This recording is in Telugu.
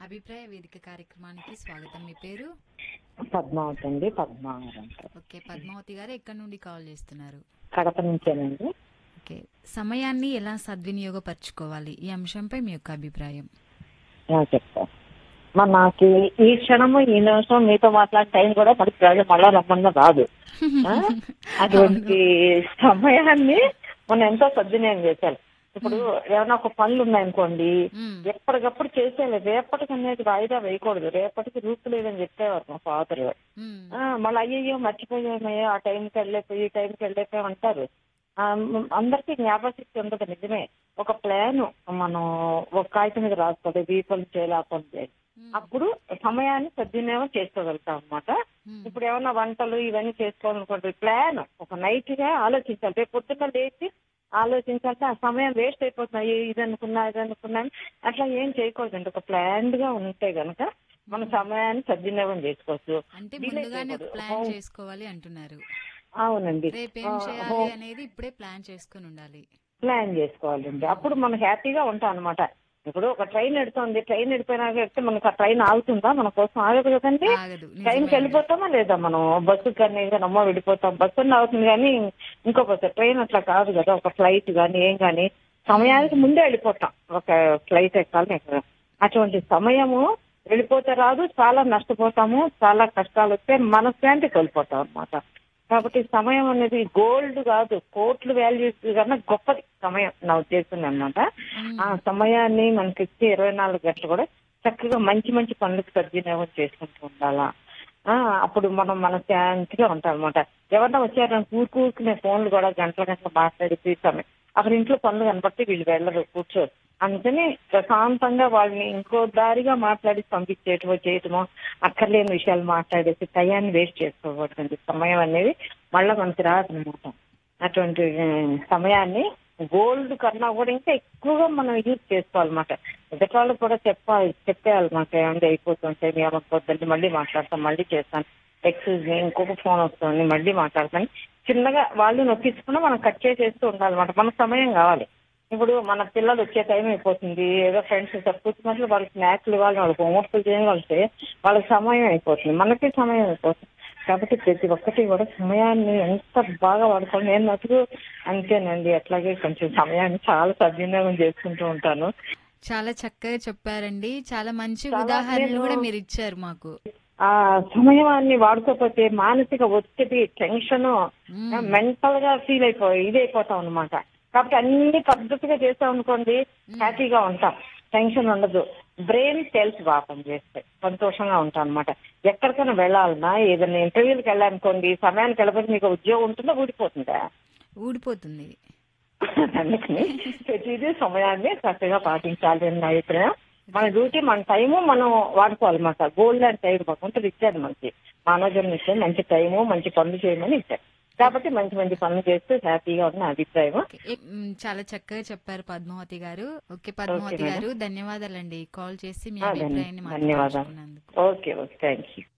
అభిప్రాయ వేదిక కార్యక్రమానికి స్వాగతం మీ పేరు పద్మావతి అండి పద్మావతి అంటారు ఓకే పద్మావతి గారు ఎక్కడి నుండి కాల్ చేస్తున్నారు కడప నుంచేనండి ఓకే సమయాన్ని ఎలా సద్వినియోగపరచుకోవాలి ఈ అంశంపై మీ యొక్క అభిప్రాయం ఆ, చెప్తాను మరి నాకు ఈ క్షణము ఈ నిమిషం మీతో మాట్లాడే టైం కూడా మనకి రాదు మళ్ళా రమ్మన్నా రాదు ఆ? అటువంటి సమయాన్ని మనం ఎంతో సద్వినియోగం చేశారు ఇప్పుడు ఏమైనా ఒక పనులు ఉన్నాయనుకోండి మ్మ్. ఎప్పటికప్పుడు చేసేయాలి రేపటికి అనేది వాయిదా వేయకూడదు రేపటికి రూపు లేదని చెప్పేవారు మా ఫాదర్ మ్మ్. మళ్ళీ అయ్యయ్యో మర్చిపోయామయ్యో ఆ టైంకి వెళ్ళిపోయి ఈ టైంకి వెళ్ళిపోయి అంటారు ఆ, మ్, అందరికీ జ్ఞాపకశక్తి ఉండదు నిజమే ఒక ప్లాన్ మనం ఒక కాగితం మీద రాసుకోవాలి ఈ పని చేయాలి ఆ పని చేయాలి మ్మ్. అప్పుడు సమయాన్ని సద్వినియోగం చేసుకోగలుగుతాం అనమాట మ్మ్. ఇప్పుడు ఏమన్నా వంటలు ఇవన్నీ చేసుకోవాలనుకోండి ప్లాన్ ఒక నైట్ గా ఆలోచించాలి రేపు పొద్దున్న లేచి ఆలోచించాలంటే ఆ సమయం వేస్ట్ అయిపోతున్నాయి ఇది అనుకున్నా ఇది అనుకున్నా అని అట్లా ఏం చేయకూడదండి ఒక ప్లాన్డ్ గా ఉంటే గనక మన సమయాన్ని సద్వినియోగం చేసుకోవచ్చు అంటే delay ముందుగానే చేయకూడదు. ప్లాన్ హోం- చేసుకోవాలి అంటున్నారు అవునండి రేపేం ఆ, చేయాలి హోం- అనేది ఇప్పుడే ప్లాన్ చేసుకుని ఉండాలి ప్లాన్ చేసుకోవాలండి అప్పుడు మనం హ్యాపీగా ఉంటాం అనమాట ఇప్పుడు ఒక ట్రైన్ ఎడుతుంది ట్రైన్ ఎడిపోయినాక ఎడితే మనకు ఆ ట్రైన్ ఆగుతుందా మన కోసం ఆగదు కదండి ఆగదు ట్రైన్కి నిజమే. వెళ్ళిపోతామా లేదా మనం బస్సు కానీ అమ్మ వెళ్ళిపోతాం బస్సు అన్న అవుతుంది కానీ ఇంకో బస్సు ట్రైన్ అట్లా కాదు కదా ఒక ఫ్లైట్ కానీ ఏం కానీ సమయానికి ముందే వెళ్ళిపోతాం ఒక ఫ్లైట్ ఎక్కాలి ఎక్కడ అటువంటి సమయము వెళ్ళిపోతే రాదు చాలా నష్టపోతాము చాలా కష్టాలు వస్తే మనశ్శాంతి కోల్పోతాం అన్నమాట కాబట్టి సమయం అనేది గోల్డ్ కాదు కోట్లు వాల్యూస్ కన్నా గొప్పది సమయం నా ఉద్దేశం అన్నమాట మ్మ్. ఆ సమయాన్ని మనకి ఇచ్చే ఇరవై నాలుగు గంటలు కూడా చక్కగా మంచి మంచి పనులకు సద్వినియోగం చేసుకుంటూ ఉండాలా ఆ అప్పుడు మనం మన శాంతిగా ఉంటాం అనమాట ఎవరన్నా వచ్చారని కూరు కూరుకునే ఫోన్లు కూడా గంటల గంటలు మాట్లాడి సమయం అక్కడ ఇంట్లో పనులు కనబట్టి వీళ్ళు వెళ్ళరు కూర్చోరు అందుకని ప్రశాంతంగా వాళ్ళని ఇంకో దారిగా మాట్లాడి పంపించేయటమో చేయటమో అక్కర్లేని విషయాలు మాట్లాడేసి టయాన్ని వేస్ట్ చేసుకోకూడదండి సమయం అనేది మళ్ళీ మనకి రాదనమాట అటువంటి ఆ, సమయాన్ని గోల్డ్ కన్నా కూడా ఇంకా ఎక్కువగా మనం యూజ్ చేసుకోవాలన్నమాట ఎదుటి వాళ్ళకి కూడా చెప్పాలి చెప్పేయాలి మాకు ఏమైనా అయిపోతుంటే మీ అమ్మకపోద్దండి మళ్ళీ మాట్లాడతాం మళ్ళీ చేస్తాను ఎక్స్క్యూజ్ మీ ఇంకొక ఫోన్ వస్తుంది మళ్ళీ మాట్లాడతాను చిన్నగా వాళ్ళు నొక్కించుకున్నా మనం కట్ చేసేస్తూ ఉండాలన్నమాట మన సమయం కావాలి ఇప్పుడు మన పిల్లలు వచ్చే టైం అయిపోతుంది ఏదో ఫ్రెండ్స్ కూర్చున్నట్లు వాళ్ళకి స్నాక్స్ ఇవ్వాలి వాళ్ళకి హోంవర్క్ చేయగలిగితే వాళ్ళకి సమయం అయిపోతుంది మనకి సమయం అయిపోతుంది కాబట్టి ప్రతి ఒక్కటి కూడా సమయాన్ని ఎంత బాగా వాడుకోవాలి నేను మటుకు అంతేనండి అట్లాగే కొంచెం సమయాన్ని చాలా సద్వినియోగం చేసుకుంటూ ఉంటాను చాలా చక్కగా చెప్పారండి చాలా మంచి చాలా ఉదాహరణలు నేను- కూడా మీరు ఇచ్చారు మాకు ఆ సమయాన్ని వాడుకోకపోతే మానసిక ఒత్తిడి టెన్షన్ మ్మ్. మెంటల్ గా ఫీల్ అయిపోయి ఇది అయిపోతాం అనమాట కాబట్టి అన్ని పద్ధతిగా చేస్తాం అనుకోండి హ్యాపీగా ఉంటాం టెన్షన్ ఉండదు బ్రెయిన్ సెల్స్ బాగా పనిచేస్తే సంతోషంగా ఉంటాం అనమాట ఎక్కడికైనా వెళ్ళాలన్నా ఏదైనా ఇంటర్వ్యూలకు వెళ్ళాలనుకోండి సమయానికి వెళ్ళకపోతే మీకు ఉద్యోగం ఉంటుందా ఊడిపోతుందా ఊడిపోతుంది అందుకని ప్రతిదీ సమయాన్ని చక్కగా పాటించాలి అని నా అభిప్రాయం మన డ్యూటీ మన టైము మనం వాడుకోవాలన్నమాట గోల్డ్ అండ్ టైం భగవంతుడు ఇచ్చాడు మనకి మానవజన్మ ఇచ్చాడు మంచి టైము మంచి పనులు చేయమని ఇచ్చాడు కాబట్టి మంచి మంచి పనులు చేస్తూ హ్యాపీగా ఉన్న అభిప్రాయం ఓకే. ఏ- మ్, చాలా చక్కగా చెప్పారు పద్మావతి గారు ఓకే పద్మావతి మేడం. గారు ధన్యవాదాలండి కాల్ చేసి మీ ఆ, అభిప్రాయాన్ని ధన్య- మాతో ధన్యవాదాలు. పంచుకున్నందుకు ఓకే ఓకే థ్యాంక్ యూ